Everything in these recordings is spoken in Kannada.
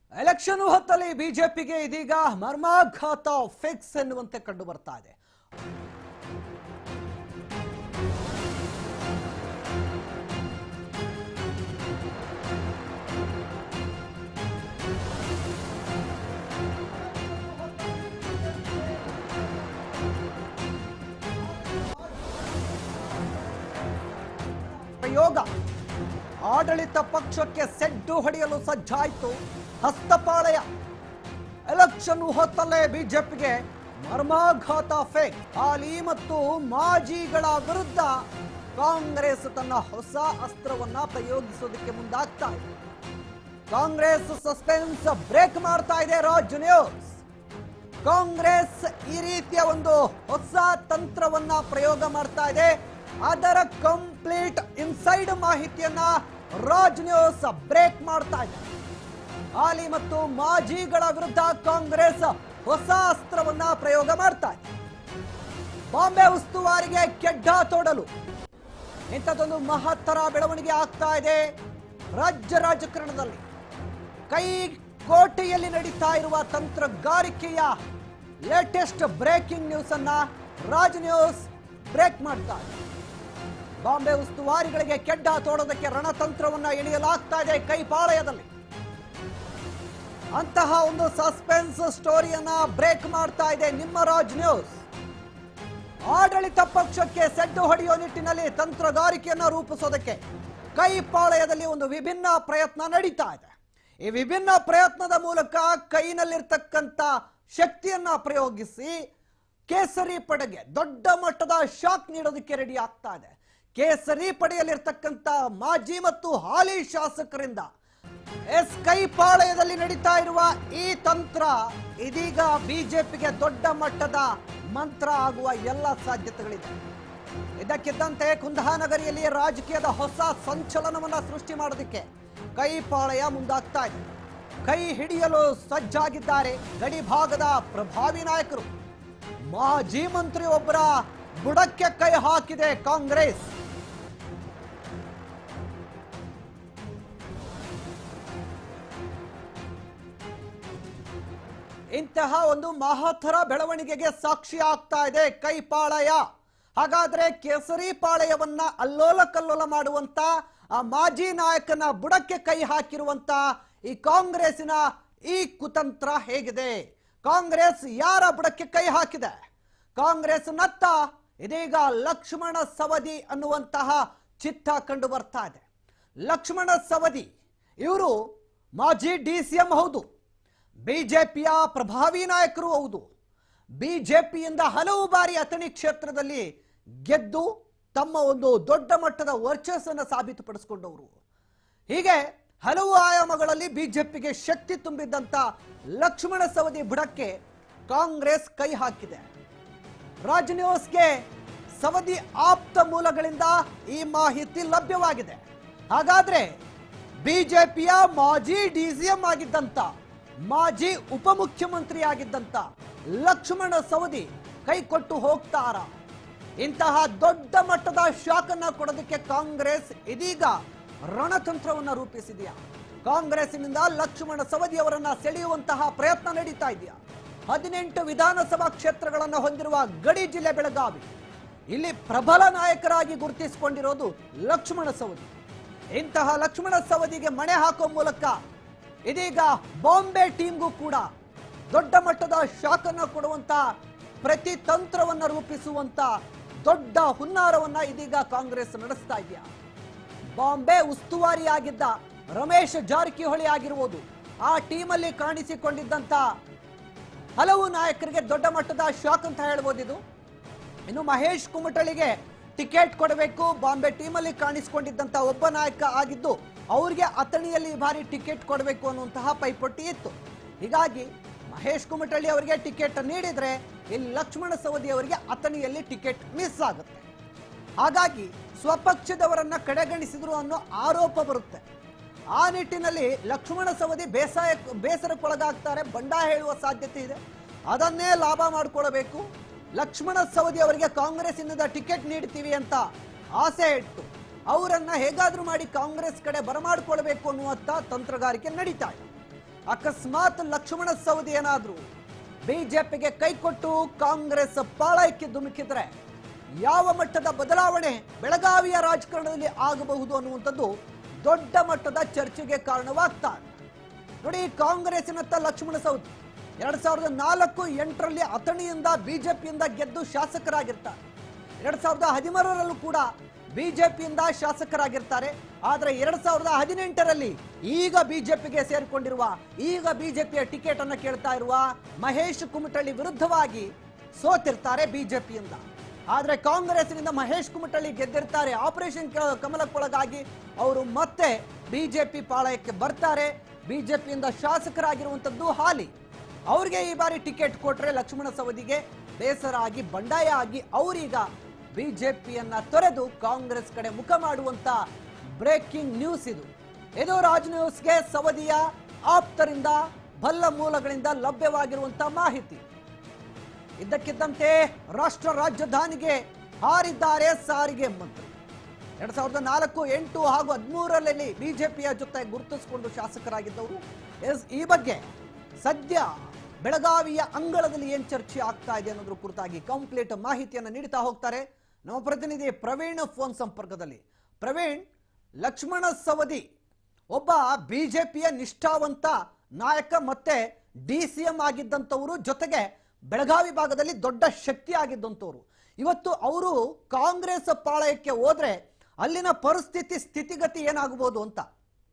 ಎಲೆಕ್ಷನ್ ಹೊತ್ತಲ್ಲಿ ಬಿಜೆಪಿಗೆ ಇದೀಗ ಮರ್ಮಾಘಾತ ಫಿಕ್ಸ್ ಎನ್ನುವಂತೆ ಕಂಡು ಬರ್ತಾ ಇದೆ ಪ್ರಯೋಗ ಆಡಳಿತ ಪಕ್ಷಕ್ಕೆ ಸೆಡ್ಡು ಹೊಡೆಯಲು ಸಜ್ಜಾಯಿತು ಹಸ್ತಪಾಳಯ ಎಲೆಕ್ಷನ್ ಹೊತ್ತಲ್ಲೇ ಬಿಜೆಪಿಗೆ ಮರ್ಮಾಘಾತ ಫೇಕ್ ಹಾಲಿ ಮತ್ತು ಮಾಜಿಗಳ ವಿರುದ್ಧ ಕಾಂಗ್ರೆಸ್ ತನ್ನ ಹೊಸ ಅಸ್ತ್ರವನ್ನ ಪ್ರಯೋಗಿಸೋದಕ್ಕೆ ಮುಂದಾಗ್ತಾ ಇದೆ ಕಾಂಗ್ರೆಸ್ ಸಸ್ಪೆನ್ಸ್ ಬ್ರೇಕ್ ಮಾಡ್ತಾ ಇದೆ ರಾಜ್ ನ್ಯೂಸ್ ಕಾಂಗ್ರೆಸ್ ಈ ರೀತಿಯ ಒಂದು ಹೊಸ ತಂತ್ರವನ್ನ ಪ್ರಯೋಗ ಮಾಡ್ತಾ ಇದೆ ಅದರ ಕಂಪ್ಲೀಟ್ ಇನ್ಸೈಡ್ ಮಾಹಿತಿಯನ್ನ ರಾಜ್ ನ್ಯೂಸ್ ಬ್ರೇಕ್ ಮಾಡ್ತಾ ಇದೆ ಹಾಲಿ ಮತ್ತು ಮಾಜಿಗಳ ವಿರುದ್ಧ ಕಾಂಗ್ರೆಸ್ ಹೊಸ ಅಸ್ತ್ರವನ್ನ ಪ್ರಯೋಗ ಮಾಡ್ತಾ ಇದೆ ಬಾಂಬೆ ಉಸ್ತುವಾರಿಗೆ ಕೆಡ್ಡ ತೋಡಲು ಇಂಥದ್ದೊಂದು ಮಹತ್ತರ ಬೆಳವಣಿಗೆ ಆಗ್ತಾ ಇದೆ ರಾಜ್ಯ ರಾಜಕಾರಣದಲ್ಲಿ ಕೈ ಕೋಟೆಯಲ್ಲಿ ನಡೀತಾ ಇರುವ ತಂತ್ರಗಾರಿಕೆಯ ಲೇಟೆಸ್ಟ್ ಬ್ರೇಕಿಂಗ್ ನ್ಯೂಸ್ ಅನ್ನ ರಾಜ್ ನ್ಯೂಸ್ ಬ್ರೇಕ್ ಮಾಡ್ತಾ ಇದೆ ಬಾಂಬೆ ಉಸ್ತುವಾರಿಗಳಿಗೆ ಕೆಡ್ಡ ತೋಡೋದಕ್ಕೆ ರಣತಂತ್ರವನ್ನ ಎಳೆಯಲಾಗ್ತಾ ಇದೆ ಕೈಪಾಳಯದಲ್ಲಿ ಅಂತಹ ಒಂದು ಸಸ್ಪೆನ್ಸ್ ಸ್ಟೋರಿಯನ್ನ ಬ್ರೇಕ್ ಮಾಡ್ತಾ ಇದೆ ನಿಮ್ಮ ರಾಜ್ ನ್ಯೂಸ್ ಆಡಳಿತ ಪಕ್ಷಕ್ಕೆ ಸೆಡ್ಡು ಹೊಡೆಯುವ ನಿಟ್ಟಿನಲ್ಲಿ ತಂತ್ರಗಾರಿಕೆಯನ್ನ ರೂಪಿಸೋದಕ್ಕೆ ಕೈಪಾಳಯದಲ್ಲಿ ಒಂದು ವಿಭಿನ್ನ ಪ್ರಯತ್ನ ನಡೀತಾ ಇದೆ ಈ ವಿಭಿನ್ನ ಪ್ರಯತ್ನದ ಮೂಲಕ ಕೈನಲ್ಲಿರ್ತಕ್ಕಂಥ ಶಕ್ತಿಯನ್ನ ಪ್ರಯೋಗಿಸಿ ಕೇಸರಿ ಪಡೆಗೆ ದೊಡ್ಡ ಮಟ್ಟದ ಶಾಕ್ ನೀಡೋದಕ್ಕೆ ರೆಡಿ ಆಗ್ತಾ ಇದೆ ಕೇಸರಿ ಪಡೆಯಲ್ಲಿರ್ತಕ್ಕಂಥ ಮಾಜಿ ಮತ್ತು ಹಾಲಿ ಶಾಸಕರಿಂದ ಎಸ್ ಕೈಪಾಳಯದಲ್ಲಿ ನಡೀತಾ ಇರುವ ಈ ತಂತ್ರ ಇದೀಗ ಬಿಜೆಪಿಗೆ ದೊಡ್ಡ ಮಟ್ಟದ ಮಂತ್ರ ಆಗುವ ಎಲ್ಲ ಸಾಧ್ಯತೆಗಳಿದೆ ಇದಕ್ಕಿದ್ದಂತೆ ಕುಂದಹಾನಗರಿಯಲ್ಲಿ ರಾಜಕೀಯದ ಹೊಸ ಸಂಚಲನವನ್ನ ಸೃಷ್ಟಿ ಮಾಡೋದಕ್ಕೆ ಕೈಪಾಳಯ ಮುಂದಾಗ್ತಾ ಇದೆ ಕೈ ಹಿಡಿಯಲು ಸಜ್ಜಾಗಿದ್ದಾರೆ ಗಡಿ ಭಾಗದ ಪ್ರಭಾವಿ ನಾಯಕರು ಮಾಜಿ ಮಂತ್ರಿ ಒಬ್ಬರ ಬುಡಕ್ಕೆ ಕೈ ಹಾಕಿದೆ ಕಾಂಗ್ರೆಸ್ ಇಂತಹ ಒಂದು ಮಹತ್ತರ ಬೆಳವಣಿಗೆಗೆ ಸಾಕ್ಷಿ ಆಗ್ತಾ ಇದೆ ಕೈಪಾಳಯ ಹಾಗಾದ್ರೆ ಕೇಸರಿ ಪಾಳಯವನ್ನ ಅಲ್ಲೋಲ ಕಲ್ಲೋಲ ಮಾಡುವಂತ ಆ ಮಾಜಿ ನಾಯಕನ ಬುಡಕ್ಕೆ ಕೈ ಹಾಕಿರುವಂತ ಈ ಕಾಂಗ್ರೆಸ್ಸಿನ ಈ ಕುತಂತ್ರ ಹೇಗಿದೆ ಕಾಂಗ್ರೆಸ್ ಯಾರ ಬುಡಕ್ಕೆ ಕೈ ಹಾಕಿದೆ ಕಾಂಗ್ರೆಸ್ ನತ್ತ ಇದೀಗ ಲಕ್ಷ್ಮಣ ಸವದಿ ಅನ್ನುವಂತಹ ಚಿತ್ತ ಕಂಡು ಬರ್ತಾ ಇದೆ ಲಕ್ಷ್ಮಣ ಸವದಿ ಇವರು ಮಾಜಿ ಡಿ ಸಿ ಎಂ ಹೌದು ಬಿಜೆಪಿಯ ಪ್ರಭಾವಿ ನಾಯಕರು ಹೌದು ಬಿಜೆಪಿಯಿಂದ ಹಲವು ಬಾರಿ ಅಥಣಿ ಕ್ಷೇತ್ರದಲ್ಲಿ ಗೆದ್ದು ತಮ್ಮ ಒಂದು ದೊಡ್ಡ ಮಟ್ಟದ ವರ್ಚಸ್ಸನ್ನು ಸಾಬೀತುಪಡಿಸಿಕೊಂಡವರು ಹೀಗೆ ಹಲವು ಆಯಾಮಗಳಲ್ಲಿ ಬಿಜೆಪಿಗೆ ಶಕ್ತಿ ತುಂಬಿದ್ದಂತ ಲಕ್ಷ್ಮಣ ಸವದಿ ಬುಡಕ್ಕೆ ಕಾಂಗ್ರೆಸ್ ಕೈ ಹಾಕಿದೆ ರಾಜ್ ನ್ಯೂಸ್ಗೆ ಸವದಿ ಆಪ್ತ ಮೂಲಗಳಿಂದ ಈ ಮಾಹಿತಿ ಲಭ್ಯವಾಗಿದೆ ಹಾಗಾದ್ರೆ ಬಿಜೆಪಿಯ ಮಾಜಿ ಡಿಸಿಎಂ ಆಗಿದ್ದಂತ ಮಾಜಿ ಉಪಮುಖ್ಯಮಂತ್ರಿ ಆಗಿದ್ದಂತ ಲಕ್ಷ್ಮಣ ಸವದಿ ಕೈ ಕೊಟ್ಟು ಹೋಗ್ತಾರ ಇಂತಹ ದೊಡ್ಡ ಮಟ್ಟದ ಶಾಕ್ ಅನ್ನ ಕೊಡೋದಕ್ಕೆ ಕಾಂಗ್ರೆಸ್ ಇದೀಗ ರಣತಂತ್ರವನ್ನ ರೂಪಿಸಿದೆಯಾ ಕಾಂಗ್ರೆಸ್ನಿಂದ ಲಕ್ಷ್ಮಣ ಸವದಿ ಅವರನ್ನ ಸೆಳೆಯುವಂತಹ ಪ್ರಯತ್ನ ನಡೀತಾ ಇದೆಯಾ ಹದಿನೆಂಟು ವಿಧಾನಸಭಾ ಕ್ಷೇತ್ರಗಳನ್ನು ಹೊಂದಿರುವ ಗಡಿ ಜಿಲ್ಲೆ ಬೆಳಗಾವಿ ಇಲ್ಲಿ ಪ್ರಬಲ ನಾಯಕರಾಗಿ ಗುರುತಿಸಿಕೊಂಡಿರೋದು ಲಕ್ಷ್ಮಣ ಸವದಿ ಇಂತಹ ಲಕ್ಷ್ಮಣ ಸವದಿಗೆ ಮಣೆ ಹಾಕುವ ಮೂಲಕ ಇದೀಗ ಬಾಂಬೆ ಟೀಮ್ಗೂ ಕೂಡ ದೊಡ್ಡ ಮಟ್ಟದ ಶಾಕ್ ಅನ್ನು ಕೊಡುವಂತ ಪ್ರತಿ ತಂತ್ರವನ್ನ ರೂಪಿಸುವಂತ ದೊಡ್ಡ ಹುನ್ನಾರವನ್ನ ಇದೀಗ ಕಾಂಗ್ರೆಸ್ ನಡೆಸ್ತಾ ಇದೆಯಾ ಬಾಂಬೆ ಉಸ್ತುವಾರಿಯಾಗಿದ್ದ ರಮೇಶ್ ಜಾರಕಿಹೊಳಿ ಆಗಿರುವುದು ಆ ಟೀಮಲ್ಲಿ ಕಾಣಿಸಿಕೊಂಡಿದ್ದಂತ ಹಲವು ನಾಯಕರಿಗೆ ದೊಡ್ಡ ಮಟ್ಟದ ಶಾಕ್ ಅಂತ ಹೇಳ್ಬೋದು ಇದು ಇನ್ನು ಮಹೇಶ್ ಕುಮಟಳಿಗೆ ಟಿಕೆಟ್ ಕೊಡಬೇಕು ಬಾಂಬೆ ಟೀಮಲ್ಲಿ ಕಾಣಿಸಿಕೊಂಡಿದ್ದಂತ ಒಬ್ಬ ನಾಯಕ ಆಗಿದ್ದು ಅವ್ರಿಗೆ ಅಥಣಿಯಲ್ಲಿ ಈ ಬಾರಿ ಟಿಕೆಟ್ ಕೊಡಬೇಕು ಅನ್ನುವಂತಹ ಪೈಪೋಟಿ ಇತ್ತು ಹೀಗಾಗಿ ಮಹೇಶ್ ಕುಮಟಳ್ಳಿ ಅವರಿಗೆ ಟಿಕೆಟ್ ನೀಡಿದ್ರೆ ಇಲ್ಲಿ ಲಕ್ಷ್ಮಣ ಸವದಿ ಅವರಿಗೆ ಅಥಣಿಯಲ್ಲಿ ಟಿಕೆಟ್ ಮಿಸ್ ಆಗುತ್ತೆ ಹಾಗಾಗಿ ಸ್ವಪಕ್ಷದವರನ್ನ ಕಡೆಗಣಿಸಿದ್ರು ಅನ್ನೋ ಆರೋಪ ಬರುತ್ತೆ ಆ ನಿಟ್ಟಿನಲ್ಲಿ ಲಕ್ಷ್ಮಣ ಸವದಿ ಬೇಸಾಯ ಬೇಸರಕ್ಕೊಳಗಾಗ್ತಾರೆ ಬಂಡಾಯ ಹೇಳುವ ಸಾಧ್ಯತೆ ಇದೆ ಅದನ್ನೇ ಲಾಭ ಮಾಡಿಕೊಳ್ಳಬೇಕು ಲಕ್ಷ್ಮಣ ಸವದಿ ಅವರಿಗೆ ಕಾಂಗ್ರೆಸ್ಸಿನಿಂದ ಟಿಕೆಟ್ ನೀಡ್ತೀವಿ ಅಂತ ಆಸೆ ಇಟ್ಟು ಅವರನ್ನ ಹೇಗಾದ್ರೂ ಮಾಡಿ ಕಾಂಗ್ರೆಸ್ ಕಡೆ ಬರಮಾಡಿಕೊಳ್ಬೇಕು ಅನ್ನುವಂಥ ತಂತ್ರಗಾರಿಕೆ ನಡೀತಾ ಇದೆ ಅಕಸ್ಮಾತ್ ಲಕ್ಷ್ಮಣ ಸವದಿ ಏನಾದ್ರು ಬಿಜೆಪಿಗೆ ಕೈಕೊಟ್ಟು ಕಾಂಗ್ರೆಸ್ ಪಾಳಯಕ್ಕೆ ಧುಮುಕಿದ್ರೆ ಯಾವ ಮಟ್ಟದ ಬದಲಾವಣೆ ಬೆಳಗಾವಿಯ ರಾಜಕಾರಣದಲ್ಲಿ ಆಗಬಹುದು ಅನ್ನುವಂಥದ್ದು ದೊಡ್ಡ ಮಟ್ಟದ ಚರ್ಚೆಗೆ ಕಾರಣವಾಗ್ತಾ ಇದೆ ನೋಡಿ ಕಾಂಗ್ರೆಸ್ಸಿನತ್ತ ಲಕ್ಷ್ಮಣ ಸವದಿ ಎರಡ್ ಸಾವಿರದ ನಾಲ್ಕು ಎಂಟರಲ್ಲಿ ಅಥಣಿಯಿಂದ ಬಿಜೆಪಿಯಿಂದ ಗೆದ್ದು ಶಾಸಕರಾಗಿರ್ತಾರೆ ಎರಡ್ ಸಾವಿರದ ಹದಿಮೂರರಲ್ಲೂ ಕೂಡ ಬಿಜೆಪಿಯಿಂದ ಶಾಸಕರಾಗಿರ್ತಾರೆ ಆದರೆ ಎರಡ್ ಸಾವಿರದ ಹದಿನೆಂಟರಲ್ಲಿ ಈಗ ಬಿಜೆಪಿಗೆ ಸೇರಿಕೊಂಡಿರುವ ಈಗ ಬಿಜೆಪಿಯ ಟಿಕೆಟ್ ಅನ್ನು ಕೇಳ್ತಾ ಇರುವ ಮಹೇಶ್ ಕುಮಟಳ್ಳಿ ವಿರುದ್ಧವಾಗಿ ಸೋತಿರ್ತಾರೆ ಬಿಜೆಪಿಯಿಂದ ಆದ್ರೆ ಕಾಂಗ್ರೆಸ್ನಿಂದ ಮಹೇಶ್ ಕುಮಟಳ್ಳಿ ಗೆದ್ದಿರ್ತಾರೆ ಆಪರೇಷನ್ ಕ- ಕಮಲಕ್ಕೊಳಗಾಗಿ ಅವರು ಮತ್ತೆ ಬಿಜೆಪಿ ಪಾಳಯಕ್ಕೆ ಬರ್ತಾರೆ ಬಿಜೆಪಿಯಿಂದ ಶಾಸಕರಾಗಿರುವಂತದ್ದು ಹಾಲಿ ಅವ್ರಿಗೆ ಈ ಬಾರಿ ಟಿಕೆಟ್ ಕೊಟ್ರೆ ಲಕ್ಷ್ಮಣ ಸವದಿಗೆ ಬೇಸರ ಆಗಿ ಬಂಡಾಯ ಆಗಿ ಅವರೀಗ ಬಿಜೆಪಿಯನ್ನ ತೊರೆದು ಕಾಂಗ್ರೆಸ್ ಕಡೆ ಮುಖ ಮಾಡುವಂತ ಬ್ರೇಕಿಂಗ್ ನ್ಯೂಸ್ ಇದು ಇದು ರಾಜ್ ನ್ಯೂಸ್ಗೆ ಸವದಿಯ ಆಪ್ತರಿಂದ ಬಲ್ಲ ಮೂಲಗಳಿಂದ ಲಭ್ಯವಾಗಿರುವಂತ ಮಾಹಿತಿ ಇದ್ದಕ್ಕಿದ್ದಂತೆ ರಾಷ್ಟ್ರ ರಾಜಧಾನಿಗೆ ಹಾರಿದ್ದಾರೆ ಸಾರಿಗೆ ಮಂತ್ರಿ ಎರಡ್ ಸಾವಿರದ ನಾಲ್ಕು ಎಂಟು ಹಾಗೂ ಹದಿಮೂರರಲ್ಲಿ ಬಿಜೆಪಿಯ ಜೊತೆ ಗುರುತಿಸಿಕೊಂಡು ಶಾಸಕರಾಗಿದ್ದವರು ಎಸ್ ಈ ಬಗ್ಗೆ ಸದ್ಯ ಬೆಳಗಾವಿಯ ಅಂಗಳದಲ್ಲಿ ಏನ್ ಚರ್ಚೆ ಆಗ್ತಾ ಇದೆ ಅನ್ನೋದ್ರ ಕುರಿತಾಗಿ ಕಂಪ್ಲೀಟ್ ಮಾಹಿತಿಯನ್ನು ನೀಡ್ತಾ ಹೋಗ್ತಾರೆ ನಮ್ಮ ಪ್ರತಿನಿಧಿ ಪ್ರವೀಣ್ ಫೋನ್ ಸಂಪರ್ಕದಲ್ಲಿ ಪ್ರವೀಣ್ ಲಕ್ಷ್ಮಣ ಸವದಿ ಒಬ್ಬ ಬಿಜೆಪಿಯ ನಿಷ್ಠಾವಂತ ನಾಯಕ ಮತ್ತೆ ಡಿ ಸಿ ಎಂ ಆಗಿದ್ದಂಥವರು ಜೊತೆಗೆ ಬೆಳಗಾವಿ ಭಾಗದಲ್ಲಿ ದೊಡ್ಡ ಶಕ್ತಿ ಆಗಿದ್ದಂಥವ್ರು ಇವತ್ತು ಅವರು ಕಾಂಗ್ರೆಸ್ ಪಾಳಯಕ್ಕೆ ಹೋದ್ರೆ ಅಲ್ಲಿನ ಪರಿಸ್ಥಿತಿ ಸ್ಥಿತಿಗತಿ ಏನಾಗಬಹುದು ಅಂತ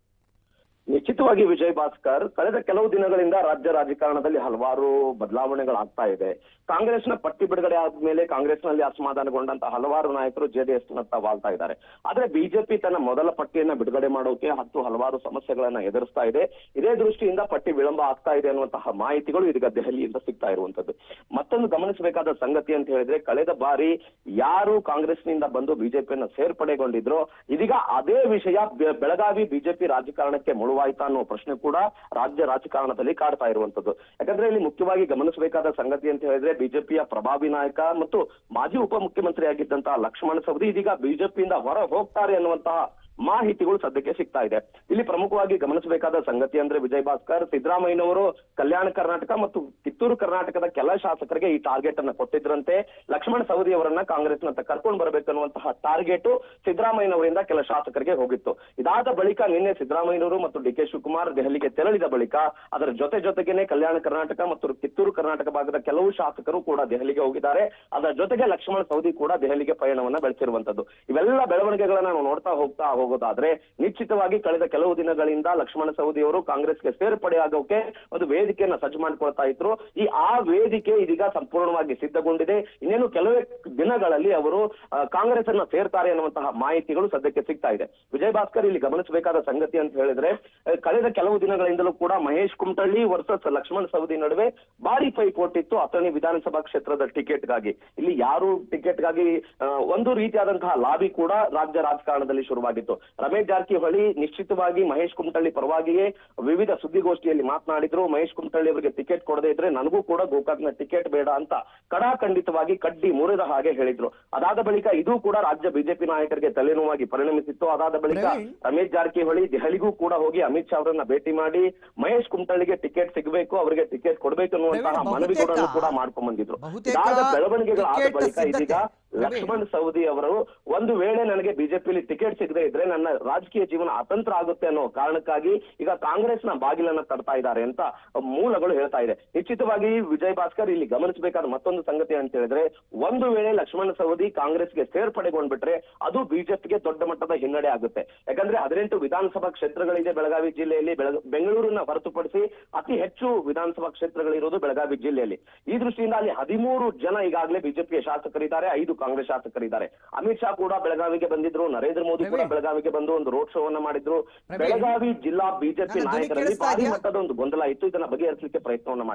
ನಿಶ್ಚಿತವಾಗಿ ವಿಜಯ್ ಭಾಸ್ಕರ್ ಕಳೆದ ಕೆಲವು ದಿನಗಳಿಂದ ರಾಜ್ಯ ರಾಜಕಾರಣದಲ್ಲಿ ಹಲವಾರು ಬದಲಾವಣೆಗಳಾಗ್ತಾ ಇದೆ ಕಾಂಗ್ರೆಸ್ನ ಪಟ್ಟಿ ಬಿಡುಗಡೆ ಆದ್ಮೇಲೆ ಕಾಂಗ್ರೆಸ್ನಲ್ಲಿ ಅಸಮಾಧಾನಗೊಂಡಂತ ಹಲವಾರು ನಾಯಕರು ಜೆಡಿಎಸ್ ನತ್ತ ವಾಲ್ತಾ ಇದ್ದಾರೆ ಆದ್ರೆ ಬಿಜೆಪಿ ತನ್ನ ಮೊದಲ ಪಟ್ಟಿಯನ್ನ ಬಿಡುಗಡೆ ಮಾಡೋಕೆ ಹತ್ತು ಹಲವಾರು ಸಮಸ್ಯೆಗಳನ್ನ ಎದುರಿಸ್ತಾ ಇದೆ ಇದೇ ದೃಷ್ಟಿಯಿಂದ ಪಟ್ಟಿ ವಿಳಂಬ ಆಗ್ತಾ ಇದೆ ಅನ್ನುವಂತಹ ಮಾಹಿತಿಗಳು ಇದೀಗ ದೆಹಲಿಯಿಂದ ಸಿಗ್ತಾ ಇರುವಂತದ್ದು ಮತ್ತೊಂದು ಗಮನಿಸಬೇಕಾದ ಸಂಗತಿ ಅಂತ ಹೇಳಿದ್ರೆ ಕಳೆದ ಬಾರಿ ಯಾರು ಕಾಂಗ್ರೆಸ್ನಿಂದ ಬಂದು ಬಿಜೆಪಿಯನ್ನ ಸೇರ್ಪಡೆಗೊಂಡಿದ್ರೋ ಇದೀಗ ಅದೇ ವಿಷಯ ಬೆ- ಬೆಳಗಾವಿ ಬಿಜೆಪಿ ರಾಜಕಾರಣಕ್ಕೆ ಮುಳುವಾಯ್ತಾ ಅನ್ನೋ ಪ್ರಶ್ನೆ ಕೂಡ ರಾಜ್ಯ ರಾಜಕಾರಣದಲ್ಲಿ ಕಾಡ್ತಾ ಇರುವಂತದ್ದು ಯಾಕಂದ್ರೆ ಇಲ್ಲಿ ಮುಖ್ಯವಾಗಿ ಗಮನಿಸಬೇಕಾದ ಸಂಗತಿ ಅಂತ ಹೇಳಿದ್ರೆ ಬಿಜೆಪಿಯ ಪ್ರಭಾವಿ ನಾಯಕ ಮತ್ತು ಮಾಜಿ ಉಪಮುಖ್ಯಮಂತ್ರಿ ಆಗಿದ್ದಂತಹ ಲಕ್ಷ್ಮಣ ಸವದಿ ಇದೀಗ ಬಿಜೆಪಿಯಿಂದ ಹೊರ ಹೋಗ್ತಾರೆ ಅನ್ನುವಂತಹ ಮಾಹಿತಿಗಳು ಸದ್ಯಕ್ಕೆ ಸಿಗ್ತಾ ಇದೆ ಇಲ್ಲಿ ಪ್ರಮುಖವಾಗಿ ಗಮನಿಸಬೇಕಾದ ಸಂಗತಿ ಅಂದ್ರೆ ವಿಜಯ್ ಭಾಸ್ಕರ್ ಸಿದ್ದರಾಮಯ್ಯನವರು ಕಲ್ಯಾಣ ಕರ್ನಾಟಕ ಮತ್ತು ಕಿತ್ತೂರು ಕರ್ನಾಟಕದ ಕೆಲ ಶಾಸಕರಿಗೆ ಈ ಟಾರ್ಗೆಟ್ ಅನ್ನ ಕೊಟ್ಟಿದ್ರಂತೆ ಲಕ್ಷ್ಮಣ ಸವದಿ ಅವರನ್ನ ಕಾಂಗ್ರೆಸ್ನತ್ತ ಕರ್ಕೊಂಡು ಬರಬೇಕನ್ನುವಂತಹ ಟಾರ್ಗೆಟ್ ಸಿದ್ದರಾಮಯ್ಯನವರಿಂದ ಕೆಲ ಶಾಸಕರಿಗೆ ಹೋಗಿತ್ತು ಇದಾದ ಬಳಿಕ ನಿನ್ನೆ ಸಿದ್ದರಾಮಯ್ಯನವರು ಮತ್ತು ಡಿ ಕೆ ಶಿವಕುಮಾರ್ ದೆಹಲಿಗೆ ತೆರಳಿದ ಬಳಿಕ ಅದರ ಜೊತೆ ಜೊತೆಗೇನೆ ಕಲ್ಯಾಣ ಕರ್ನಾಟಕ ಮತ್ತು ಕಿತ್ತೂರು ಕರ್ನಾಟಕ ಭಾಗದ ಕೆಲವು ಶಾಸಕರು ಕೂಡ ದೆಹಲಿಗೆ ಹೋಗಿದ್ದಾರೆ ಅದರ ಜೊತೆಗೆ ಲಕ್ಷ್ಮಣ ಸವದಿ ಕೂಡ ದೆಹಲಿಗೆ ಪಯಣವನ್ನ ಬೆಳೆಸಿರುವಂತದ್ದು ಇವೆಲ್ಲ ಬೆಳವಣಿಗೆಗಳನ್ನ ನಾವು ನೋಡ್ತಾ ಹೋಗ್ತಾ ಹೋಗೋದಾದ್ರೆ ನಿಶ್ಚಿತವಾಗಿ ಕಳೆದ ಕೆಲವು ದಿನಗಳಿಂದ ಲಕ್ಷ್ಮಣ ಸವದಿ ಅವರು ಕಾಂಗ್ರೆಸ್ಗೆ ಸೇರ್ಪಡೆಯಾಗೋಕೆ ಒಂದು ವೇದಿಕೆಯನ್ನ ಸಜ್ಜು ಮಾಡ್ಕೊಳ್ತಾ ಇದ್ರು ಈ ಆ ವೇದಿಕೆ ಇದೀಗ ಸಂಪೂರ್ಣವಾಗಿ ಸಿದ್ಧಗೊಂಡಿದೆ ಇನ್ನೇನು ಕೆಲವೇ ದಿನಗಳಲ್ಲಿ ಅವರು ಆ, ಕಾಂಗ್ರೆಸ್ ಅನ್ನ ಸೇರ್ತಾರೆ ಅನ್ನುವಂತಹ ಮಾಹಿತಿಗಳು ಸದ್ಯಕ್ಕೆ ಸಿಗ್ತಾ ಇದೆ ವಿಜಯ್ ಭಾಸ್ಕರ್ ಇಲ್ಲಿ ಗಮನಿಸಬೇಕಾದ ಸಂಗತಿ ಅಂತ ಹೇಳಿದ್ರೆ ಆ, ಕಳೆದ ಕೆಲವು ದಿನಗಳಿಂದಲೂ ಕೂಡ ಮಹೇಶ್ ಕುಮಟಳ್ಳಿ ವರ್ಸಸ್ ಲಕ್ಷ್ಮಣ್ ಸವದಿ ನಡುವೆ ಭಾರಿ ಪೈಪೋಟಿತ್ತು ಅಥಣಿ ವಿಧಾನಸಭಾ ಕ್ಷೇತ್ರದ ಟಿಕೆಟ್ಗಾಗಿ ಇಲ್ಲಿ ಯಾರು ಟಿಕೆಟ್ಗಾಗಿ ಆ, ಒಂದು ರೀತಿಯಾದಂತಹ ಲಾಬಿ ಕೂಡ ರಾಜ್ಯ ರಾಜಕಾರಣದಲ್ಲಿ ಶುರುವಾಗಿತ್ತು ರಮೇಶ್ ಜಾರಕಿಹೊಳಿ ನಿಶ್ಚಿತವಾಗಿ ಮಹೇಶ್ ಕುಮಟಳ್ಳಿ ಪರವಾಗಿಯೇ ವಿವಿಧ ಸುದ್ದಿಗೋಷ್ಠಿಯಲ್ಲಿ ಮಾತನಾಡಿದ್ರು ಮಹೇಶ್ ಕುಮಟಳ್ಳಿ ಅವರಿಗೆ ಟಿಕೆಟ್ ಕೊಡದೇ ಇದ್ರೆ ನನಗೂ ಕೂಡ ಗೋಕಾಕ್ನ ಟಿಕೆಟ್ ಬೇಡ ಅಂತ ಕಡಾಖಂಡಿತವಾಗಿ ಕಡ್ಡಿ ಮುರಿದ ಹಾಗೆ ಹೇಳಿದ್ರು ಅದಾದ ಬಳಿಕ ಇದು ಕೂಡ ರಾಜ್ಯ ಬಿಜೆಪಿ ನಾಯಕರಿಗೆ ತಲೆನೋವಾಗಿ ಪರಿಣಮಿಸಿತ್ತು ಅದಾದ ಬಳಿಕ ಪ್ರವೀಣ್. ರಮೇಶ್ ಜಾರಕಿಹೊಳಿ ದೆಹಲಿಗೂ ಕೂಡ ಹೋಗಿ ಅಮಿತ್ ಶಾ ಅವರನ್ನ ಭೇಟಿ ಮಾಡಿ ಮಹೇಶ್ ಕುಮಟಳ್ಳಿಗೆ ಟಿಕೆಟ್ ಸಿಗಬೇಕು ಅವರಿಗೆ ಟಿಕೆಟ್ ಕೊಡಬೇಕು ಅನ್ನುವಂತಹ ಪ್ರವೀಣ್, ಮನವಿಗಳನ್ನು ಬಹುತೇಕ- ಕೂಡ ಮಾಡ್ಕೊಂಡ್ ಬಂದಿದ್ರು ಬಹುತೇಕ ಇದಾದ ಬೆಳವಣಿಗೆಗಳಾದ ಟಿಕೆಟ್ ಬಳಿಕ ಇದೀಗ ಸಿದ್ಧತೆ. ಲಕ್ಷ್ಮಣ್ ಸವದಿ ಅವರು ಒಂದು ವೇಳೆ ನನಗೆ ಬಿಜೆಪಿಯಲ್ಲಿ ಟಿಕೆಟ್ ಸಿಗದೆ ಇದ್ರೆ ನನ್ನ ರಾಜಕೀಯ ಜೀವನ ಅತಂತ್ರ ಆಗುತ್ತೆ ಅನ್ನೋ ಕಾರಣಕ್ಕಾಗಿ ಈಗ ಕಾಂಗ್ರೆಸ್ನ ಬಾಗಿಲನ್ನ ತಡ್ತಾ ಇದ್ದಾರೆ ಅಂತ ಮೂಲಗಳು ಹೇಳ್ತಾ ಇದೆ ನಿಶ್ಚಿತವಾಗಿ ವಿಜಯ್ ಭಾಸ್ಕರ್ ಇಲ್ಲಿ ಗಮನಿಸಬೇಕಾದ ಮತ್ತೊಂದು ಸಂಗತಿ ಅಂತ ಹೇಳಿದ್ರೆ ಒಂದು ವೇಳೆ ಲಕ್ಷ್ಮಣ ಸವದಿ ಕಾಂಗ್ರೆಸ್ಗೆ ಸೇರ್ಪಡೆಗೊಂಡ್ಬಿಟ್ರೆ ಅದು ಬಿಜೆಪಿಗೆ ದೊಡ್ಡ ಮಟ್ಟದ ಹಿನ್ನಡೆ ಆಗುತ್ತೆ ಯಾಕಂದ್ರೆ ಹದಿನೆಂಟು ವಿಧಾನಸಭಾ ಕ್ಷೇತ್ರಗಳಿದೆ ಬೆಳಗಾವಿ ಜಿಲ್ಲೆಯಲ್ಲಿ ಬೆಳಗ- ಬೆಂಗಳೂರನ್ನ ಹೊರತುಪಡಿಸಿ ಅತಿ ಹೆಚ್ಚು ವಿಧಾನಸಭಾ ಕ್ಷೇತ್ರಗಳಿರೋದು ಬೆಳಗಾವಿ ಜಿಲ್ಲೆಯಲ್ಲಿ ಈ ದೃಷ್ಟಿಯಿಂದ ಅಲ್ಲಿ ಹದಿಮೂರು ಜನ ಈಗಾಗಲೇ ಬಿಜೆಪಿಯ ಶಾಸಕರಿದ್ದಾರೆ ಐದು ಕಾಂಗ್ರೆಸ್ ಶಾಸಕರಿದ್ದಾರೆ ಅಮಿತ್ ಶಾ ಕೂಡ ಬೆಳಗಾವಿಗೆ ಬಂದಿದ್ರು ನರೇಂದ್ರ ಮೋದಿ ಕೂಡ ಪ್ರವೀಣ್. ಬೆಳಗಾವಿಗೆ ಬಂದು ಒಂದು ರೋಡ್ ಶೋ ಅನ್ನ ಮಾಡಿದ್ರು ಪ್ರವೀಣ್. ಬೆಳಗಾವಿ ಜಿಲ್ಲಾ ಬಿಜೆಪಿ ನನ್ನ ಧ್ವನಿ ನಾಯಕರಲ್ಲಿ ಕೇಳಿಸ್ತಾ ಭಾರಿ ಇದೆಯಾ? ಮಟ್ಟದ ಒಂದು ಗೊಂದಲ ಇತ್ತು ಇದನ್ನ ಬಗೆಹರಿಸಲಿಕ್ಕೆ ಪ್ರಯತ್ನವನ್ನ ಮಾಡಿದ್ರು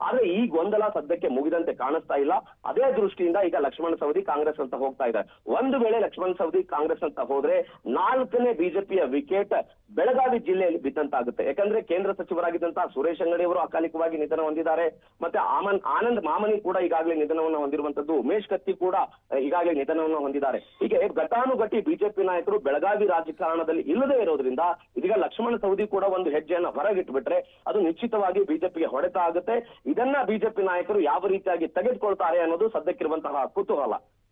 ಆದ್ರೆ ಈ ಗೊಂದಲ ಸದ್ಯಕ್ಕೆ ಮುಗಿದಂತೆ ಕಾಣಿಸ್ತಾ ಇಲ್ಲ ಅದೇ ದೃಷ್ಟಿಯಿಂದ ಈಗ ಲಕ್ಷ್ಮಣ ಸವದಿ ಕಾಂಗ್ರೆಸ್ ಅಂತ ಹೋಗ್ತಾ ಇದೆ ಒಂದು ವೇಳೆ ಲಕ್ಷ್ಮಣ ಸವದಿ ಕಾಂಗ್ರೆಸ್ ಅಂತ ಹೋದ್ರೆ ನಾಲ್ಕನೇ ಬಿಜೆಪಿಯ ವಿಕೆಟ್ ಬೆಳಗಾವಿ ಜಿಲ್ಲೆಯಲ್ಲಿ ಬಿದ್ದಂತಾಗುತ್ತೆ ಯಾಕಂದ್ರೆ ಕೇಂದ್ರ ಸಚಿವರಾಗಿದ್ದಂತಹ ಸುರೇಶ್ ಅಂಗಡಿ ಅವರು ಅಕಾಲಿಕವಾಗಿ ನಿಧನ ಹೊಂದಿದ್ದಾರೆ ಮತ್ತೆ ಆಮನ್ ಆನಂದ್ ಮಾಮನಿ ಕೂಡ ಈಗಾಗಲೇ ನಿಧನವನ್ನು ಹೊಂದಿರುವಂತದ್ದು ಉಮೇಶ್ ಕತ್ತಿ ಕೂಡ ಅಹ್, ಈಗಾಗಲೇ ನಿಧನವನ್ನು ಹೊಂದಿದ್ದಾರೆ ಹೀಗೆ ಘಟಾನುಘಟಿ ಬಿಜೆಪಿ ನಾಯಕರು ಬೆಳಗಾವಿ ರಾಜಕಾರಣದಲ್ಲಿ ಇಲ್ಲದೆ ಇರೋದ್ರಿಂದ ಇದೀಗ ಲಕ್ಷ್ಮಣ ಸವದಿ ಕೂಡ ಒಂದು ಹೆಜ್ಜೆಯನ್ನ ಹೊರಗಿಟ್ಬಿಟ್ರೆ ಅದು ನಿಶ್ಚಿತವಾಗಿ ಬಿಜೆಪಿಗೆ ಹೊಡೆತ ಆಗುತ್ತೆ ಇದನ್ನ ಬಿಜೆಪಿ ನಾಯಕರು ಯಾವ ರೀತಿಯಾಗಿ ತೆಗೆದುಕೊಳ್ತಾರೆ ಅನ್ನೋದು ಸದ್ಯಕ್ಕಿರುವಂತಹ ಕುತೂಹಲ